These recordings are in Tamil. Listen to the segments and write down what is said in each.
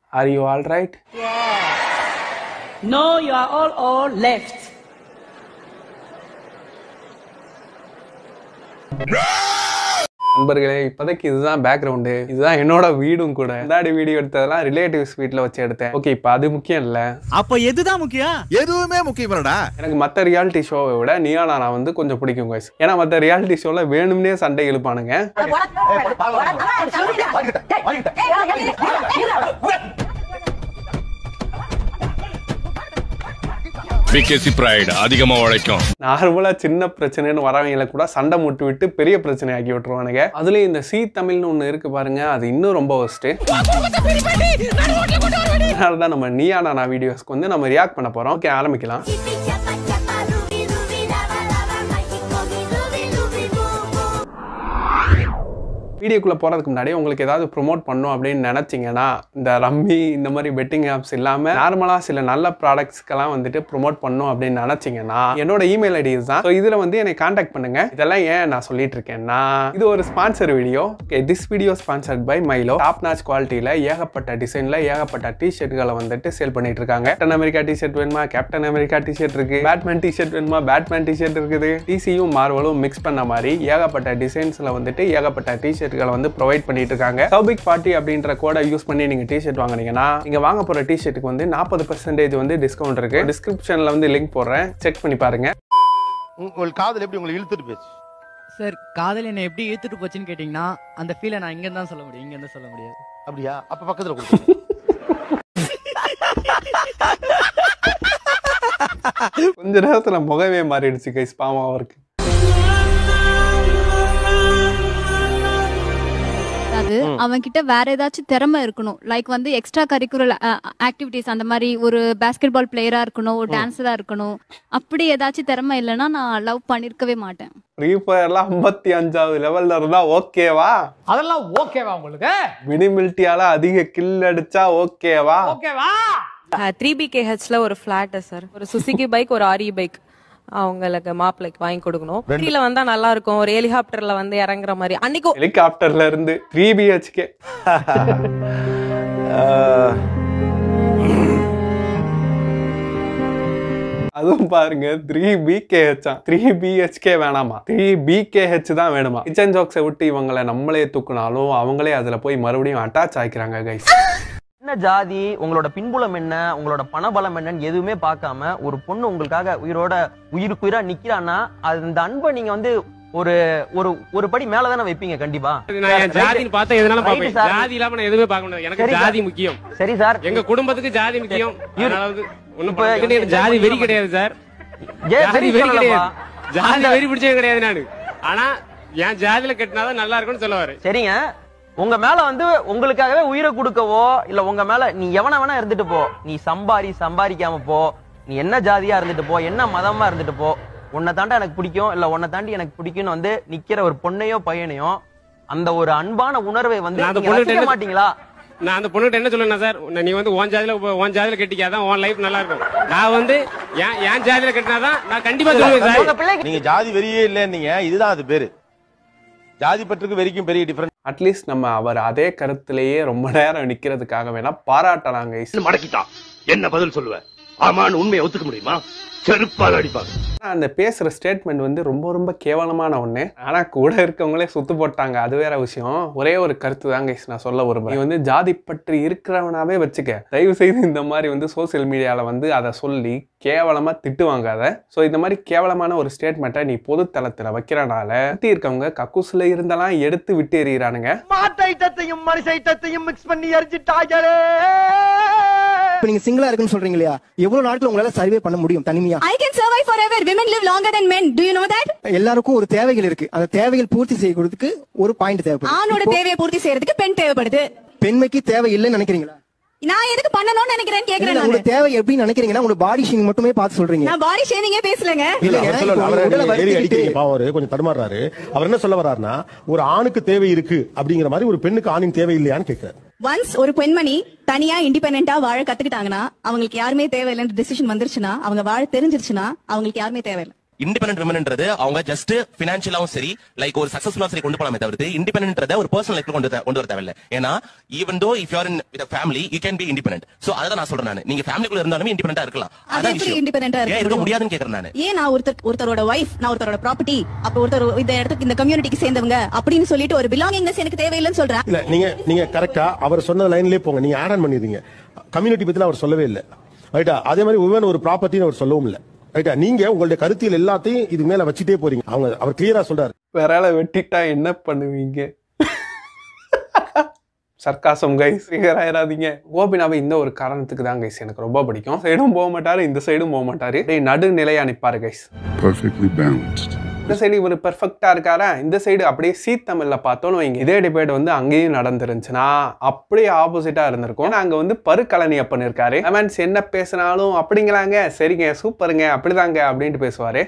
R you all right No, you are all all left. நண்பர்களே இப்போதைக்கு இதுதான் பேக்ரவுண்டு இதுதான் என்னோட வீடும் கூட முன்னாடி வீடியோ எடுத்ததெல்லாம் ரிலேட்டிவ்ஸ் வீட்டில் வச்சு எடுத்தேன் ஓகே இப்போ அது முக்கியம் இல்லை அப்ப எதுதான் முக்கியம் எதுவுமே முக்கியம் இல்லடா எனக்கு மற்ற ரியாலிட்டி ஷோவை விட நீயா நானா வந்து கொஞ்சம் பிடிக்கும் guys ஏன்னா மற்ற ரியாலிட்டி ஷோவில் வேணும்னே சண்டை இழுப்பானுங்க பிகேசி பிரைட் அதிகமா உழைக்கும் நார்மலாக சின்ன பிரச்சனைன்னு வரவங்களை கூட சண்டை முட்டு விட்டு பெரிய பிரச்சனை ஆக்கி விட்டுருவானுங்க அதுலேயும் இந்த சி தமிழ்னு ஒன்று இருக்கு பாருங்க அது இன்னும் ரொம்ப ஒஸ்ட்டு அதனால தான் நம்ம நீயா நானா வீடியோஸ்க்கு வந்து நம்ம ரியாக்ட் பண்ண போகிறோம் ஓகே ஆரம்பிக்கலாம் வீடியோக்குள்ளே போகிறதுக்கு முன்னாடி உங்களுக்கு ஏதாவது ப்ரோமோட் பண்ணும் அப்படின்னு நினச்சிங்கன்னா இந்த ரம்மி இந்த மாதிரி பெட்டிங் ஆப்ஸ் இல்லாமல் நார்மலாக சில நல்ல ப்ராடக்ட்ஸ்க்கெல்லாம் வந்துட்டு ப்ரோமோட் பண்ணும் அப்படின்னு நினச்சிங்கன்னா என்னோட இமெயில் ஐடி தான் ஸோ இதில் வந்து என்னை காண்டாக்ட் பண்ணுங்க இதெல்லாம் ஏன் நான் சொல்லிட்டு இருக்கேன்னா இது ஒரு sponsor video okay this video sponsored by Mylo top notch குவாலிட்டியில் ஏகப்பட்ட டிசைனில் ஏகப்பட்ட டிஷர்ட்களை வந்துட்டு சேல் பண்ணிட்டு இருக்காங்க கேப்டன் அமெரிக்கா டிஷர்ட் வேணுமா கேப்டன் அமெரிக்கா டிஷர்ட் இருக்கு பேட்மேன் டிஷர்ட் வேணுமா பேட்மேன் டிஷர்ட் இருக்குது டிசியும் மார்வலும் மிக்ஸ் பண்ண மாதிரி ஏகப்பட்ட டிசைன்ஸ்ல வந்துட்டு ஏகப்பட்ட டிஷர்ட்களை வந்து ப்ரொவைட் பண்ணிட்டு இருக்காங்க சௌபிக் பார்ட்டி அப்படின்ற கோடை யூஸ் பண்ணி நீங்க டிஷர்ட் வாங்குனீங்கன்னா நீங்க வாங்க போற டிஷர்ட்டுக்கு வந்து நாற்பது பர்சன்டேஜ் வந்து டிஸ்கவுண்ட் இருக்கு டிஸ்கிரிப்ஷன்ல வந்து லிங்க் போடுறேன் செக் பண்ணி பாருங்க உங்கள் காதல் எப்படி உங்களை இழுத்துட்டு போச்சு சார் காதல் என்னை எப்படி இழுத்துட்டு போச்சுன்னு கேட்டிங்கன்னா அந்த ஃபீலை நான் இங்கே தான் சொல்ல முடியும் இங்கே சொல்ல முடியாது அப்படியா அப்ப பக்கத்துல கொடுத்து கொஞ்ச நேரத்துல முகமே மாறிடுச்சு கைஸ் பாவம் அவருக்கு அது அவன் கிட்ட வேற ஏதாச்சும் திறமை இருக்கணும் லைக் வந்து எக்ஸ்ட்ரா கரிக்குலர் ஆக்டிவிட்டிஸ் அந்த மாதிரி ஒரு பாஸ்கெட் பால் பிளேயரா இருக்கணும் ஒரு டான்ஸரா இருக்கணும் அப்படி ஏதாச்சும் திறமை இல்லைன்னா நான் லவ் பண்ணிருக்கவே மாட்டேன் ஃப்ரீ ஃபயர்லாம் ஐம்பத்தி அஞ்சாவது லெவல்ல இருந்தா ஓகேவா அதெல்லாம் ஓகேவா உங்களுக்கு மினிமிலிட்டியால அதிக கில் அடிச்சா ஓகேவா ஓகேவா த்ரீ பிகேஹெச்ல ஒரு ஃபிளாட் சார் ஒரு சுசுகி பைக் ஒரு ஆரி பைக் அவங்களுக்கு மாப்பிள்ளைக்கு வாங்கி கொடுக்கணும் கீழே வந்தா நல்லா இருக்கும் ஒரு ஹெலிகாப்டர்ல வந்து இறங்குற மாதிரி அன்னைக்கு ஹெலிகாப்டர்ல இருந்து த்ரீ பிஹெச்கே அதுவும் பாருங்க த்ரீ பிகேஹெச் த்ரீ பிஹெச்கே வேணாமா த்ரீ பிகேஹெச் தான் வேணுமா கிச்சன் ஜோக்ஸை விட்டு இவங்களை நம்மளே தூக்குனாலும் அவங்களே அதுல போய் மறுபடியும் அட்டாச் ஆயிக்கிறாங்க கைஸ் என்ன ஜாதி உங்களோட பின்புலம் என்ன உங்களோட பணபலம் என்னன்னு எதுவுமே பார்க்காம ஒரு பொண்ணு உங்களுக்காக உயிரோட உயிருக்கு உயிரா நிக்கிறான்னா அது இந்த அன்பை நீங்க வந்து ஒரு ஒரு ஒரு படி மேல தானே வைப்பீங்க கண்டிப்பா நான் என் ஜாதின்னு பார்த்தா எதனால Right, பாப்பேன் sir. ஜாதி இல்லாம நான் எதுவுமே பார்க்க முடியாது எனக்கு சரி, sir. ஜாதி முக்கியம் சரி சார் எங்க குடும்பத்துக்கு ஜாதி முக்கியம் அதனால வந்து ஒண்ணும் இப்ப பண்ண முடியாது. எனக்கு ஜாதி வெறி கிடையாது சார் ஏன் ஜாதி வெறி வெறி சொல்லலப்பா? கிடையாது ஜாதி அந்த- வெறி பிடிச்சது கிடையாது நானு ஆனா என் ஜாதியில கட்டினாதான் நல்லா இருக்கும்னு சொல்லுவாரு சரிங்க உங்க மேல வந்து உங்களுக்காகவே உயிரை கொடுக்கவோ இல்ல உங்க மேல நீ எவன வேணா இருந்துட்டு போ நீ சம்பாரி சம்பாதிக்காம போ நீ என்ன ஜாதியா இருந்துட்டு போ என்ன மதமா இருந்துட்டு போ உன்னை தாண்டா எனக்கு பிடிக்கும் இல்ல உன்னை தாண்டி எனக்கு பிடிக்கும்னு வந்து நிக்கிற ஒரு பொண்ணையோ பையனையோ அந்த ஒரு அன்பான உணர்வை வந்து நான் அந்த நீங்க பொண்ணுகிட்ட ரசிக்க என்ன- மாட்டீங்களா நான் அந்த பொண்ணுகிட்ட என்ன சொல்லுவேன் சார் உன்னை நீ வந்து உன் ஜாதியில உன் ஜாதியில கட்டிக்காதான் உன் லைஃப் நல்லா இருக்கும் நான் வந்து என் என் ஜாதியில கட்டினாதான் நான் கண்டிப்பா சொல்லுவேன் உங்க சார் பிள்ளைக்கு நீங்க ஜாதி வெறியே இல்லைன்னீங்க இதுதான் அது பேரு ஜாதி பற்றுக்கு வெறிக்கும் பெரிய டிஃபரன்ஸ் அட்லீஸ்ட் நம்ம அவர் அதே கருத்திலேயே ரொம்ப நேரம் நிக்கிறதுக்காக வேணா பாராட்டலாம் கைஸ் மடக்கிட்டான் என்ன பதில் சொல்லுவ ஆமான்னு உண்மையை ஒத்துக்க முடியுமா செருப்பால் அடிப்பாங்க ஆனா, அந்த பேசுற ஸ்டேட்மெண்ட் வந்து ரொம்ப ரொம்ப கேவலமான ஒண்ணு ஆனா கூட இருக்கவங்களே சுத்து போட்டாங்க அது வேற விஷயம் ஒரே ஒரு கருத்து தான் guys நான் சொல்ல விரும்புறேன் நீ வந்து ஜாதி பற்றி இருக்கிறவனாவே வச்சுக்க தயவு செய்து இந்த மாதிரி வந்து சோசியல் மீடியால வந்து அதை சொல்லி கேவலமா திட்டு வாங்காத ஸோ இந்த மாதிரி கேவலமான ஒரு ஸ்டேட்மெண்ட்டை நீ பொது தளத்துல வைக்கிறனால சுத்தி இருக்கவங்க கக்கூஸ்ல இருந்தெல்லாம் எடுத்து விட்டு எறிகிறானுங்க மாட்டைட்டத்தையும் மனுஷைட்டத்தையும் மிக்ஸ் பண்ணி எரிஞ்சிட்டாங்களே இப்ப நீங்க சிங்கிளா இருக்குன்னு சொல்றீங்க இல்லையா எவ்வளவு நாட்கள் உங்களால சர்வே பண்ண முடியும் தனிமையா I can survive forever women live longer than men do you know that எல்லாருக்கும் ஒரு தேவைகள் இருக்கு அந்த தேவைகள் பூர்த்தி செய்யறதுக்கு ஒரு பாயிண்ட் ஆணோட தேவைப்படும் தேவையை பூர்த்தி செய்யறதுக்கு பெண் தேவைப்படுது பெண்மைக்கு தேவை இல்லைன்னு நினைக்கிறீங்களா நான் எதுக்கு பண்ணணும்னு நினைக்கிறேன்னு கேக்குறேன் இல்ல, நானு உங்களோட தேவை எப்படின்னு நினைக்கிறீங்கன்னா உங்களோட பாடி ஷேமிங் மட்டுமே பார்த்து சொல்றீங்க நான் பாடி ஷேவிங்கே பேசலங்க இல்லைங்க, அவர் சொல்லல, இப்போ அவரை உடலை நீங்க ஏறி வருத்திக்கிட்டு- அடிக்கிறீங்க பாவம் அவரு கொஞ்சம் தடுமாறுறாரு அவர் என்ன சொல்ல வர்றாருன்னா ஒரு ஆணுக்கு தேவை இருக்கு அப்படிங்கிற மாதிரி ஒரு பெண்ணுக்கு ஆணின் தேவை இல்லையான்னு கேட்கிறாரு ஒன்ஸ் ஒரு பெண்மணி தனியா இண்டிபெண்டா வாழ கத்துக்கிட்டாங்கன்னா அவங்களுக்கு யாருமே தேவையில்லைன்ற டிசிஷன் வந்துருச்சுன்னா அவங்க வாழ தெரிஞ்சிருச்சுன்னா அவங்களுக்கு யாருமே தேவையில்லை இண்டிபெண்டன்ட் விமன்ன்றது அவங்க ஜஸ்ட் பினான்சியலாவும் சரி லைக் ஒரு சக்சஸ்ஃபுல்லா சரி கொண்டு போலாமே தவிர்த்து இண்டிபெண்டன்ட்றத ஒரு பர்சனல் லைஃப்ல கொண்டு வர- கொண்டு வர தேவையில்ல ஏன்னா even though if you're in with family you can be independent so அதான் நான் சொல்றேன் நான் நீங்க ஃபேமிலிக்குள்ள இருந்தாலுமே இண்டிபெண்டா இருக்கலாம் அது அதான் எப்படி விஷயம் independent ஆ இருக்க ஏன் இருக்க முடியும்? முடியாதுன்னு கேக்குறேன் நான் ஏன் நான் ஒருத்தர் ஒருத்தரோட ஒய்ஃப் நான் ஒருத்தரோட ப்ராப்பர்ட்டி அப்ப ஒருத்தர் இந்த இடத்துக்கு இந்த கம்யூனிட்டிக்கு சேர்ந்தவங்க அப்படின்னு சொல்லிட்டு ஒரு பிலாங்கிங்னஸ் எனக்கு தேவையில்லைன்னு சொல்றேன் இல்ல நீங்க நீங்க கரெக்டா அவர் சொன்ன லைன்லயே போங்க நீங்க ஆட் ஆன் பண்ணிடுறீங்க கம்யூனிட்டி பத்தி அவர் சொல்லவே இல்லை ரைட்டா அதே மாதிரி உமன் ஒரு ப்ராப்பர்ட்டின்னு அவர் சொல்லவும் இல்லை ரைட்டா நீங்க உங்களுடைய கருத்தியல் எல்லாத்தையும் இது மேல வச்சுட்டே போறீங்க அவங்க அவர் கிளியரா சொல்றாரு விரலை வெட்டிட்டா என்ன பண்ணுவீங்க சர்க்காசம் கைஸ் ஃபிகர் ஆயிடாதீங்க கோபினாவை இந்த ஒரு காரணத்துக்கு தான் கைஸ் எனக்கு ரொம்ப பிடிக்கும் சைடும் போக மாட்டாரு இந்த சைடும் போக மாட்டாரு அப்படியே நடுநிலையா நிப்பாரு கைஸ் perfectly balanced. இந்த சைடு இவர் பெர்ஃபெக்டா இருக்காரா இந்த சைடு அப்படியே சீத்தமில்ல பார்த்தோன்னு வைங்க இதே டிபேட் வந்து அங்கேயும் நடந்துருந்துச்சுன்னா அப்படியே ஆப்போசிட்டா இருந்திருக்கும் ஏன்னா அங்க வந்து பருக்கலனி அப்பன் இருக்காரு கமெண்ட்ஸ் என்ன பேசினாலும் அப்படிங்களாங்க சரிங்க சூப்பருங்க அப்படிதாங்க அப்படின்ட்டு பேசுவாரு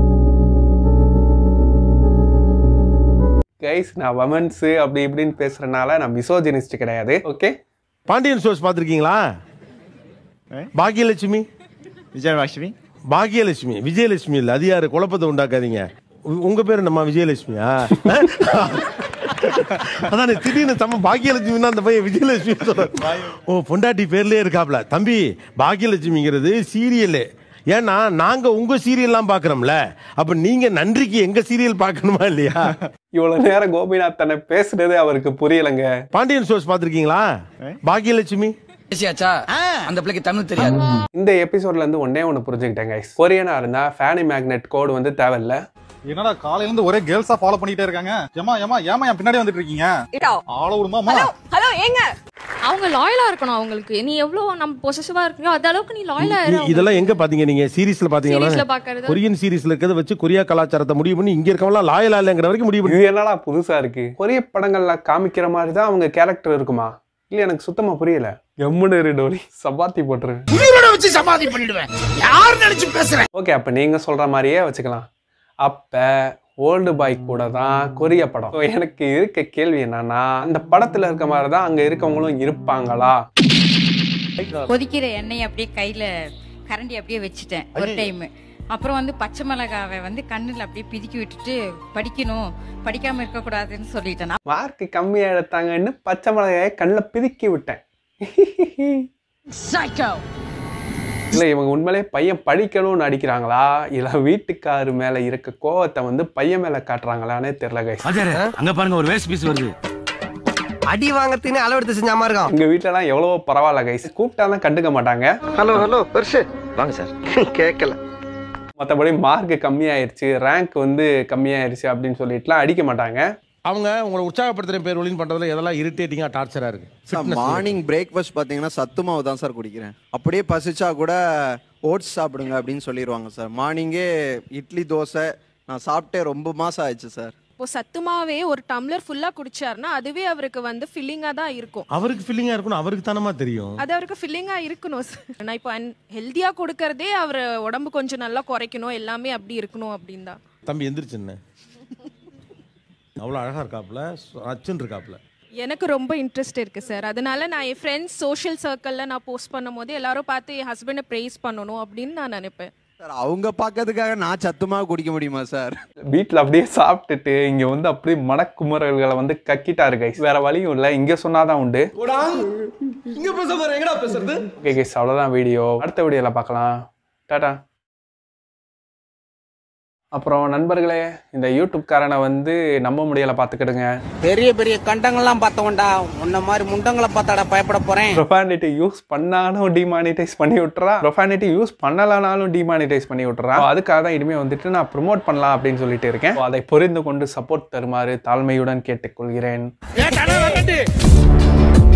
கைஸ் நான் வமன்ஸ் அப்படி இப்படின்னு பேசுறதுனால நான் மிசோஜினிஸ்ட் கிடையாது ஓகே பாண்டியன் ஷோஸ் பாத்திருக்கீங்களா பாக்கியலட்சுமி விஜயலட்சுமி பாக்கியலட்சுமி விஜயலட்சுமி இல்ல அது யாரு குழப்பத்தை உண்டாக்காதீங்க உ- உங்க பேரு நம்ம விஜயலட்சுமியா அதானே திடீர்னு தம்ம பாக்கியலட்சுமின்னா அந்த பையன் விஜயலட்சுமி சொல்றாரு ஓ பொண்டாட்டி பேர்லயே இருக்காப்ல தம்பி பாக்கியலட்சுமிங்கிறது சீரியல் ஏன்னா நாங்க உங்க சீரியல்லாம் பாக்குறோம்ல அப்ப நீங்க நன்றிக்கு எங்க சீரியல் பார்க்கணுமா இல்லையா இவ்வளவு நேரம் கோபிநாத் தன்னை பேசுனதே அவருக்கு புரியலங்க பாண்டியன் ஷோஸ் பாத்திருக்கீங்களா பாக்கியலட்சுமி பேசியாச்சா அந்த பிள்ளைக்கு தமிழ் தெரியாது இந்த எபிசோட்ல இருந்து ஒன்னே ஒன்று புரிஞ்சுக்கிட்டேன் கைஸ் கொரியனா இருந்தா ஃபேனி மேக்னெட் கோடு வந்து தேவையில்ல என்னடா காலையில இருந்து ஒரே கேர்ள்ஸா ஃபாலோ பண்ணிட்டே இருக்காங்க ஏமா ஏமா ஏமா என் பின்னாடி வந்துட்டு இருக்கீங்க ஆள விடுமாமா ஹலோ ஏங்க அவங்க லாயலா இருக்கணும் அவங்களுக்கு நீ எவ்வளவு நம்ம பொசசிவா இருக்கீங்க அந்த அளவுக்கு நீ லாயலா நீ இதெல்லாம் எங்க பாத்தீங்க நீங்க சீரிஸ்ல Seriesல பாத்தீங்களா பாக்குறது. கொரியன் சீரிஸ்ல இருக்கிறத வச்சு கொரியா கலாச்சாரத்தை முடிவு பண்ணி இங்க இருக்கவங்களாம் லாயலா இல்லங்கிற வரைக்கும் முடிவு பண்ணி இது என்னடா புதுசா இருக்கு கொரிய படங்கள்ல காமிக்கிற மாதிரி தான் அவங்க கேரக்டர் இருக்குமா இல்ல எனக்கு சுத்தமா புரியல எம்முன்னு இரு டோலி சப்பாத்தி போட்டுருவேன் உயிரோட வச்சு சமாதி பண்ணிடுவேன் யார் நினைச்சு பேசுறேன் ஓகே அப்ப நீங்க சொல்ற மாதிரியே வச்சுக்கலாம் அப்ப ஓல்டு பாய் கூட தான் கொரிய படம் So, எனக்கு இருக்க கேள்வி என்னன்னா அந்த படத்துல இருக்க மாதிரி தான் அங்க இருக்கவங்களும் இருப்பாங்களா கொதிக்கிற எண்ணெயை அப்படியே கையில கரண்டி அப்படியே வச்சுட்டேன் ஒரு டைம் அப்புறம் வந்து பச்சை மிளகாவை வந்து கண்ணுல அப்படியே பிதுக்கி விட்டுட்டு படிக்கணும் படிக்காம இருக்க கூடாதுன்னு சொல்லிட்டேன் நான் மார்க் கம்மியா எடுத்தாங்கன்னு பச்சை மிளகாயை கண்ணில் பிதுக்கி விட்டேன் இல்ல இவங்க உண்மையிலே பையன் படிக்கணும்னு அடிக்கிறாங்களா இல்ல வீட்டுக்காரு மேல இருக்க கோவத்தை வந்து பையன் மேல காட்டுறாங்களானே தெரியல கைஸ் அங்க பாருங்க ஒரு வேஸ்ட் பீஸ் வருது அடி வாங்கறதுன்னு அளவெடுத்து செஞ்ச மாதிரி இருக்கான் எங்க வீட்ல எல்லாம் எவ்வளவோ பரவாயில்ல கைஸ் கூப்பிட்டா தான் கண்டுக்க மாட்டாங்க ஹலோ ஹலோ பெருசு வாங்க சார் கேட்கல மற்றபடி மார்க் கம்மியாயிருச்சு ரேங்க் வந்து கம்மியாயிருச்சு அப்படின்னு சொல்லிட்டுலாம் அடிக்க மாட்டாங்க அவங்க உங்களை உற்சாகப்படுத்துற பேர் ஒளின்னு பண்றதுல எதெல்லாம் இரிட்டேட்டிங்கா டார்ச்சரா இருக்கு Fitness ல. மார்னிங் பிரேக்ஃபாஸ்ட் பார்த்தீங்கன்னா சத்து மாவு தான் சார் குடிக்கிறேன் அப்படியே பசிச்சா கூட ஓட்ஸ் சாப்பிடுங்க அப்படின்னு சொல்லிடுவாங்க சார் மார்னிங்கே இட்லி தோசை நான் சாப்பிட்டே ரொம்ப மாசம் ஆயிடுச்சு சார் இப்போ சத்துமாவே ஒரு டம்ளர் ஃபுல்லா குடிச்சாருன்னா அதுவே அவருக்கு வந்து ஃபில்லிங்கா தான் இருக்கும் அவருக்கு ஃபீலிங்கா இருக்கணும் அவருக்கு தானமா தெரியும் அது அவருக்கு ஃபில்லிங்கா இருக்கணும் sir. நான் இப்போ ஹெல்த்தியா கொடுக்கறதே அவர் உடம்பு கொஞ்சம் நல்லா குறைக்கணும் எல்லாமே அப்படி இருக்கணும் அப்படின்னு தான் தம்பி எந்திரிச்சுன்னு அவ்வளவு அழகா இருக்காப்ல அச்சுன்னு இருக்காப்ல எனக்கு ரொம்ப இன்ட்ரெஸ்ட் இருக்கு சார் அதனால நான் என் ஃப்ரெண்ட்ஸ் சோஷியல் சர்க்கிள்ல நான் போஸ்ட் பண்ணும்போது எல்லாரும் பார்த்து என் ஹஸ்பண்டை ப்ரைஸ் பண்ணணும் அப்படின்னு நான் நினைப்பேன் சார் அவங்க பார்க்கறதுக்காக நான் சத்து மாவு குடிக்க முடியுமா சார் வீட்டில் அப்படியே சாப்பிட்டுட்டு இங்க வந்து அப்படியே மனக்குமுறல்களை வந்து கக்கிட்டாரு கைஸ் வேற வழியும் இல்லை இங்க சொன்னாதான் உண்டு இங்க பேச போற எங்கடா பேசுறது ஓகே கைஸ் அவ்வளோதான் வீடியோ அடுத்த வீடியோவில் பார்க்கலாம் டாடா அப்புறம் நண்பர்களே இந்த யூடியூப்காரனை வந்து நம்ப முடியலை பார்த்துக்கிடுங்க பெரிய பெரிய கண்டங்கள்லாம் பார்த்தவன்டா உன்ன மாதிரி முண்டங்களை பார்த்தாடா பயப்பட போறேன் ப்ரொஃபானிட்டி யூஸ் பண்ணாலும் டிமானிட்டைஸ் பண்ணி விட்டுறா ப்ரொஃபானிட்டி யூஸ் பண்ணலனாலும் டிமானிட்டைஸ் பண்ணி விட்டுறா So, அதுக்காக தான் இனிமேல் வந்துட்டு நான் ப்ரோமோட் பண்ணலாம் அப்படின்னு சொல்லிட்டு இருக்கேன் So, அதை புரிந்து கொண்டு சப்போர்ட் தருமாறு தாழ்மையுடன் கேட்டுக்கொள்கிறேன் ஏன்